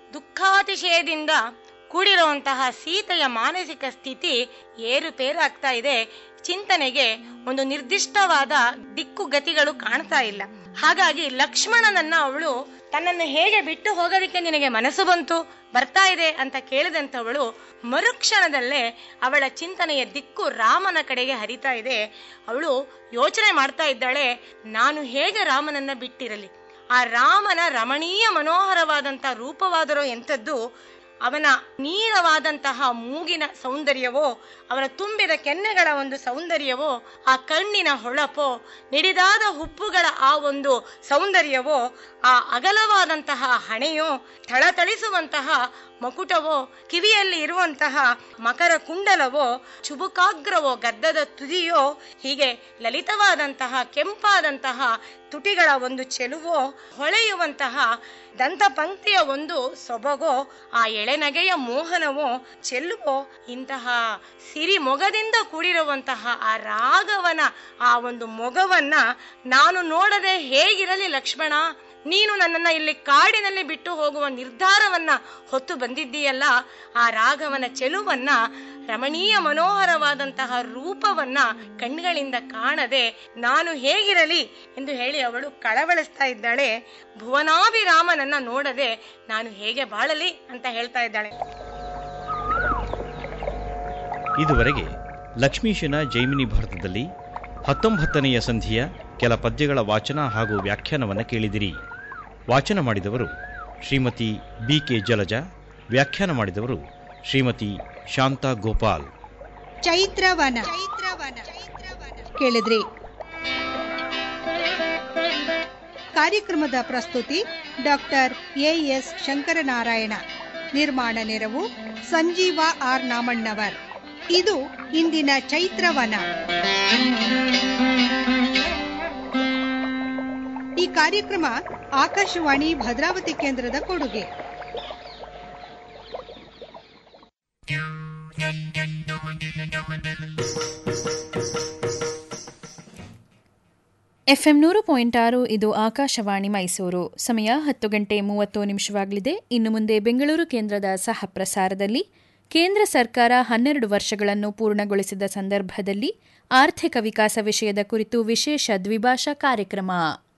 ದುಃಖಾತಿಶಯದಿಂದ ಕೂಡಿರುವಂತಹ ಸೀತೆಯ ಮಾನಸಿಕ ಸ್ಥಿತಿ ಏರುಪೇರಾಗ್ತಾ ಇದೆ ಚಿಂತನೆಗೆ ಒಂದು ನಿರ್ದಿಷ್ಟವಾದ ದಿಕ್ಕುಗತಿಗಳು ಕಾಣ್ತಾ ಇಲ್ಲ ಹಾಗಾಗಿ ಲಕ್ಷ್ಮಣನನ್ನ ಅವಳು ತನ್ನನ್ನು ಹೇಗೆ ಬಿಟ್ಟು ಹೋಗೋದಕ್ಕೆ ನಿನಗೆ ಮನಸ್ಸು ಬಂತು ಬರ್ತಾ ಇದೆ ಅಂತ ಕೇಳಿದಂಥವಳು ಮರುಕ್ಷಣದಲ್ಲೇ ಅವಳ ಚಿಂತನೆಯ ದಿಕ್ಕು ರಾಮನ ಕಡೆಗೆ ಹರಿತಾ ಇದೆ ಅವಳು ಯೋಚನೆ ಮಾಡ್ತಾ ಇದ್ದಾಳೆ ನಾನು ಹೇಗೆ ರಾಮನನ್ನ ಬಿಟ್ಟಿರಲಿ ಆ ರಾಮನ ರಮಣೀಯ ಮನೋಹರವಾದಂಥ ರೂಪವಾದರೋ ಎಂಥದ್ದು ಅವನ ನೀರವಾದಂತಹ ಮೂಗಿನ ಸೌಂದರ್ಯವೋ ಅವನ ತುಂಬಿದ ಕೆನ್ನೆಗಳ ಒಂದು ಸೌಂದರ್ಯವೋ ಆ ಕಣ್ಣಿನ ಹೊಳಪೋ ನಿಡಿದಾದ ಹುಬ್ಬುಗಳ ಆ ಒಂದು ಸೌಂದರ್ಯವೋ ಆ ಅಗಲವಾದಂತಹ ಹಣೆಯೋ ಥಳಥಳಿಸುವಂತಹ ಮಕುಟವೋ ಕಿವಿಯಲ್ಲಿ ಇರುವಂತಹ ಮಕರ ಕುಂಡಲವೋ ಚುಬುಕಾಗ್ರವೋ ಗದ್ದದ ತುದಿಯೋ ಹೀಗೆ ಲಲಿತವಾದಂತಹ ಕೆಂಪಾದಂತಹ ತುಟಿಗಳ ಒಂದು ಚೆಲುವೋ ಹೊಳೆಯುವಂತಹ ದಂತಪಂಕ್ತಿಯ ಒಂದು ಸೊಬಗೋ ಆ ಎಳೆನಗೆಯ ಮೋಹನವೋ ಚೆಲ್ಲುವೋ ಇಂತಹ ಸಿರಿ ಮೊಗದಿಂದ ಕೂಡಿರುವಂತಹ ಆ ರಾಘವನ ಆ ಒಂದು ಮೊಗವನ್ನ ನಾನು ನೋಡದೆ ಹೇಗಿರಲಿ ಲಕ್ಷ್ಮಣ ನೀನು ನನ್ನನ್ನ ಇಲ್ಲಿ ಕಾಡಿನಲ್ಲಿ ಬಿಟ್ಟು ಹೋಗುವ ನಿರ್ಧಾರವನ್ನ ಹೊತ್ತು ಬಂದಿದ್ದೀಯಲ್ಲ ಆ ರಾಘವನ ಚೆಲುವನ್ನ ರಮಣೀಯ ಮನೋಹರವಾದಂತಹ ರೂಪವನ್ನ ಕಣ್ಗಳಿಂದ ಕಾಣದೆ ನಾನು ಹೇಗಿರಲಿ ಎಂದು ಹೇಳಿ ಅವಳು ಕಳವಳಿಸ್ತಾ ಇದ್ದಾಳೆ ಭುವನಾಭಿರಾಮನನ್ನ ನೋಡದೆ ನಾನು ಹೇಗೆ ಬಾಳಲಿ ಅಂತ ಹೇಳ್ತಾ ಇದ್ದಾಳೆ ಇದುವರೆಗೆ ಲಕ್ಷ್ಮೀಶನ ಜೈಮಿನಿ ಭಾರತದಲ್ಲಿ ಹತ್ತೊಂಬತ್ತನೆಯ ಸಂಧಿಯ ಕೆಲ ಪದ್ಯಗಳ ವಾಚನ ಹಾಗೂ ವ್ಯಾಖ್ಯಾನವನ್ನು ಕೇಳಿದಿರಿ ವಾಚನ ಮಾಡಿದವರು ಶ್ರೀಮತಿ ಬಿ ಕೆ ಜಲಜ ವ್ಯಾಖ್ಯಾನ ಮಾಡಿದವರು ಶ್ರೀಮತಿ ಶಾಂತಾ ಗೋಪಾಲ್ ಚೈತ್ರವನ ಕೇಳಿದ್ರಿ ಕಾರ್ಯಕ್ರಮದ ಪ್ರಸ್ತುತಿ ಡಾಕ್ಟರ್ ಎ ಎಸ್ ಶಂಕರನಾರಾಯಣ ನಿರ್ಮಾಣ ನೆರವು ಸಂಜೀವ ಆರ್ ನಾಮಣ್ಣವರ್ ಇದು ಇಂದಿನ ಚೈತ್ರವನ ಈ ಕಾರ್ಯಕ್ರಮ ಆಕಾಶವಾಣಿ ಭದ್ರಾವತಿ ಕೇಂದ್ರದ ಕೊಡುಗೆ ಎಫ್ಎಂ ನೂರು ಪಾಯಿಂಟ್ ಆರು ಇದು ಆಕಾಶವಾಣಿ ಮೈಸೂರು ಸಮಯ ಹತ್ತು ಗಂಟೆ ಮೂವತ್ತು ನಿಮಿಷವಾಗಲಿದೆ ಇನ್ನು ಮುಂದೆ ಬೆಂಗಳೂರು ಕೇಂದ್ರದ ಸಹ ಪ್ರಸಾರದಲ್ಲಿ ಕೇಂದ್ರ ಸರ್ಕಾರ ಹನ್ನೆರಡು ವರ್ಷಗಳನ್ನು ಪೂರ್ಣಗೊಳಿಸಿದ ಸಂದರ್ಭದಲ್ಲಿ ಆರ್ಥಿಕ ವಿಕಾಸ ವಿಷಯದ ಕುರಿತು ವಿಶೇಷ ದ್ವಿಭಾಷಾ ಕಾರ್ಯಕ್ರಮ